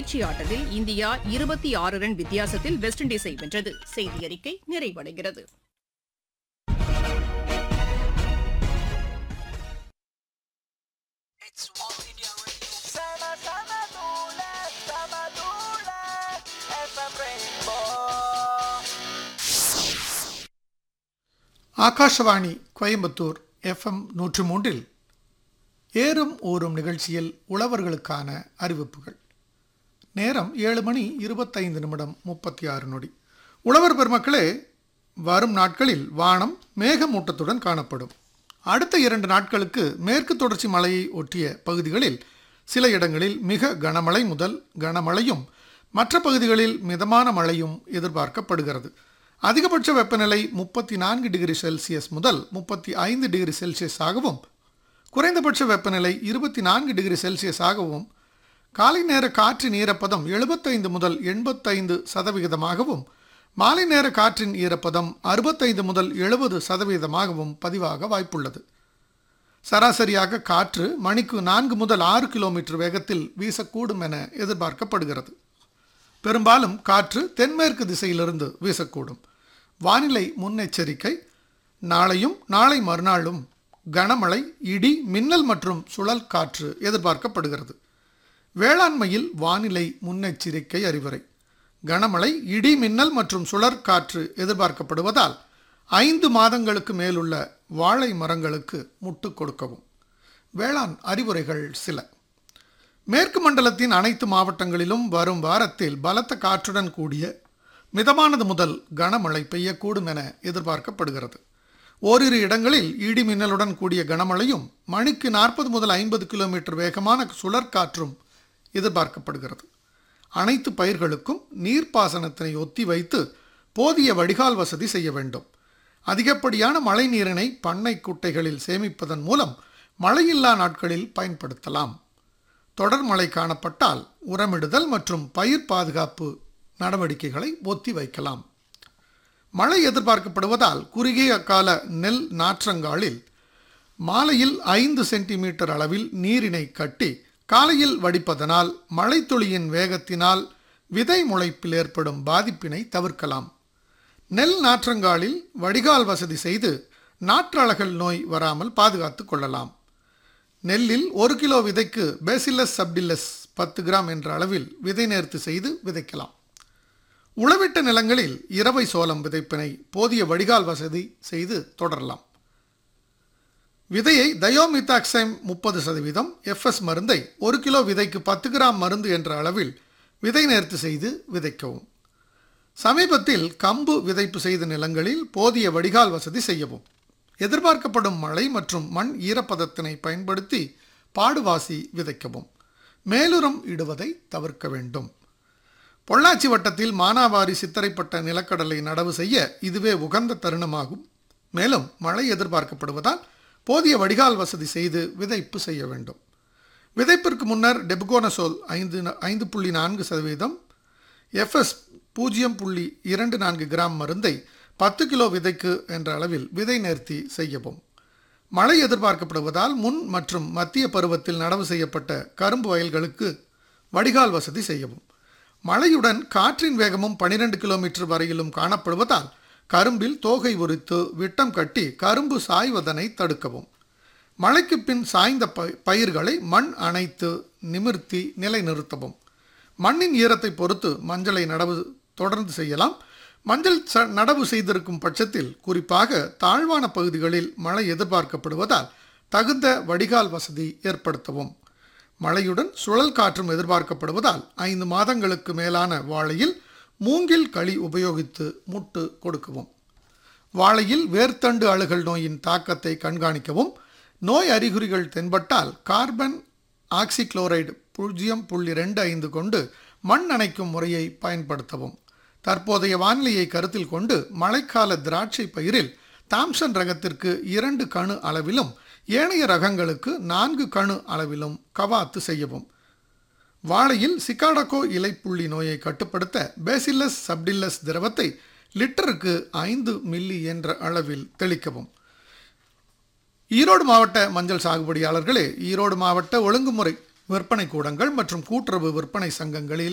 பயிற்சி ஆட்டத்தில் இந்தியா இருபத்தி ஆறு ரன் வித்தியாசத்தில் வெஸ்ட் இண்டீஸை வென்றது செய்தி அறிக்கை நிறைவடைகிறது Sama sama dula, sama dula, FM Rainbow. Akashvani Coimbatore FM நூற்று மூன்றில் ஏறும் ஊறும் நிகழ்ச்சியில் உழவர்களுக்கான அறிவிப்புகள் நேரம் ஏழு மணி இருபத்தைந்து நிமிடம் முப்பத்தி ஆறு நொடி உழவர் பெருமக்களே வரும் நாட்களில் வானம் மேகமூட்டத்துடன் காணப்படும் அடுத்த இரண்டு நாட்களுக்கு மேற்கு தொடர்ச்சி மலையை ஒட்டிய பகுதிகளில் சில இடங்களில் மிக கனமழை முதல் கனமழையும் மற்ற பகுதிகளில் மிதமான மழையும் எதிர்பார்க்கப்படுகிறது அதிகபட்ச வெப்பநிலை முப்பத்தி நான்கு டிகிரி செல்சியஸ் முதல் முப்பத்தி ஐந்து டிகிரி செல்சியஸாகவும் குறைந்தபட்ச வெப்பநிலை இருபத்தி நான்கு டிகிரி செல்சியஸாகவும் காலை நேர காற்றின் ஈரப்பதம் எழுபத்தைந்து முதல் எண்பத்தைந்து சதவிகிதமாகவும் மாலை நேர காற்றின் ஈரப்பதம் அறுபத்தைந்து முதல் எழுபது சதவீதமாகவும் பதிவாக வாய்ப்புள்ளது சராசரியாக காற்று மணிக்கு நான்கு முதல் ஆறு கிலோமீட்டர் வேகத்தில் வீசக்கூடும் என எதிர்பார்க்கப்படுகிறது பெரும்பாலும் காற்று தென்மேற்கு திசையிலிருந்து வீசக்கூடும் வானிலை முன்னெச்சரிக்கை நாளையும் நாளை மறுநாளும் கனமழை இடி மின்னல் மற்றும் சுழல் காற்று எதிர்பார்க்கப்படுகிறது வேளாண்மையில் வானிலை முன்னெச்சரிக்கை அறிவுரை கனமழை இடி மின்னல் மற்றும் சுழற் காற்று எதிர்பார்க்கப்படுவதால் ஐந்து மாதங்களுக்கு மேலுள்ள வாழை மரங்களுக்கு முட்டு கொடுக்கவும் வேளாண் அறிவுரைகள் சில மேற்கு மண்டலத்தின் அனைத்து மாவட்டங்களிலும் வரும் வாரத்தில் பலத்த காற்றுடன் கூடிய மிதமானது முதல் கனமழை பெய்யக்கூடும் என எதிர்பார்க்கப்படுகிறது ஓரிரு இடங்களில் இடி மின்னலுடன் கூடிய கனமழையும் மணிக்கு நாற்பது முதல் ஐம்பது கிலோமீட்டர் வேகமான சுழற்காற்றும் எதிர்பார்க்கப்படுகிறது அனைத்து பயிர்களுக்கும் நீர்ப்பாசனத்தினை ஒத்தி வைத்து போதிய வடிகால் வசதி செய்ய வேண்டும் அதிகப்படியான மழை நீரினை பண்ணை குட்டைகளில் சேமிப்பதன் மூலம் மழையில்லா நாட்களில் பயன்படுத்தலாம் தொடர் மழை காணப்பட்டால் உரமிடுதல் மற்றும் பயிர் பாதுகாப்பு நடவடிக்கைகளை ஒத்தி வைக்கலாம் மழை எதிர்பார்க்கப்படுவதால் குறுகிய கால நெல் நாற்றங்காலில் மாலையில் ஐந்து சென்டிமீட்டர் அளவில் நீரினை கட்டி காலையில் வடிப்பதனால் மழைத்துளியின் வேகத்தினால் விதை முளைப்பில் ஏற்படும் பாதிப்பினை தவிர்க்கலாம் நெல் நாற்றங்காலில் வடிகால் வசதி செய்து நாற்றழகல் நோய் வராமல் பாதுகாத்து கொள்ளலாம் நெல்லில் ஒரு கிலோ விதைக்கு பேசில்லஸ் சப்டில்லஸ் பத்து கிராம் என்ற அளவில் விதை நேர்த்து செய்து விதைக்கலாம் உழவிட்ட நிலங்களில் இரவை சோளம் விதைப்பினை போதிய வடிகால் வசதி செய்து தொடரலாம் விதையை தயோமித்தாக்சைம் முப்பது சதவீதம் எஃப்எஸ் மருந்தை ஒரு கிலோ விதைக்கு பத்து கிராம் மருந்து என்ற அளவில் விதை நேர்த்து செய்து விதைக்கவும் சமீபத்தில் கம்பு விதைப்பு செய்த நிலங்களில் போதிய வடிகால் வசதி செய்யவும் எதிர்பார்க்கப்படும் மழை மற்றும் மண் ஈரப்பதத்தினை பயன்படுத்தி பாடுவாசி விதைக்கவும் மேலுரம் இடுவதை தவிர்க்க வேண்டும் பொள்ளாச்சி வட்டத்தில் மானாவாரி சித்திரைப்பட்ட நிலக்கடலை நடவு செய்ய இதுவே உகந்த தருணமாகும் மேலும் மழை எதிர்பார்க்கப்படுவதால் போதிய வடிகால் வசதி செய்து விதைப்பு செய்ய வேண்டும் விதைப்பிற்கு முன்னர் டெபுகோனசோல் ஐந்து ஐந்து புள்ளி நான்கு சதவீதம் எஃப்எஸ் பூஜ்ஜியம் புள்ளி இரண்டு நான்கு கிராம் மருந்தை பத்து கிலோ விதைக்கு என்ற அளவில் விதை நேர்த்தி செய்யவும் மழை எதிர்பார்க்கப்படுவதால் முன் மற்றும் மத்திய பருவத்தில் நடவு செய்யப்பட்ட கரும்பு வயல்களுக்கு வடிகால் வசதி செய்யவும் மழையுடன் காற்றின் வேகமும் பனிரெண்டு கிலோமீட்டர் வரையிலும் காணப்படுவதால் கரும்பில் தோகை உரித்து விட்டம் கட்டி கரும்பு சாய்வதனை தடுக்கவும் மழைக்கு பின் சாய்ந்த ப பயிர்களை மண் அணைத்து நிமிர்த்தி நிலைநிறுத்தவும் மண்ணின் ஈரத்தை பொறுத்து மஞ்சளை நடவு தொடர்ந்து செய்யலாம் மஞ்சள் ச நடவு செய்திருக்கும் பட்சத்தில் குறிப்பாக தாழ்வான பகுதிகளில் மழை எதிர்பார்க்கப்படுவதால் தகுந்த வடிகால் வசதி ஏற்படுத்தவும் மழையுடன் சுழல் காற்றும் எதிர்பார்க்கப்படுவதால் ஐந்து மாதங்களுக்கு மேலான வாழையில் மூங்கில் களி உபயோகித்து முட்டு கொடுக்கவும் வாழையில் வேர்த்தண்டு அழுகல் நோயின் தாக்கத்தை கண்காணிக்கவும் நோய் அறிகுறிகள் தென்பட்டால் கார்பன் ஆக்சிக்ளோரைடு பூஜ்ஜியம் புள்ளி ரெண்டு ஐந்து கொண்டு மண் அணைக்கும் முறையை பயன்படுத்தவும் தற்போதைய வானிலையை கருத்தில் கொண்டு மழைக்கால திராட்சை பயிரில் தாம்சன் ரகத்திற்கு இரண்டு கணு அளவிலும் ஏனைய ரகங்களுக்கு நான்கு கணு அளவிலும் கவாத்து செய்யவும் வாழையில் சிகாடகோ இலைப்புள்ளி நோயை கட்டுப்படுத்த பேசில்லஸ் சப்டில்லஸ் திரவத்தை லிட்டருக்கு ஐந்து மில்லி என்ற அளவில் தெளிக்கவும் ஈரோடு மாவட்ட மஞ்சள் சாகுபடியாளர்களே ஈரோடு மாவட்ட ஒழுங்குமுறை விற்பனை கூடங்கள் மற்றும் கூட்டுறவு விற்பனை சங்கங்களில்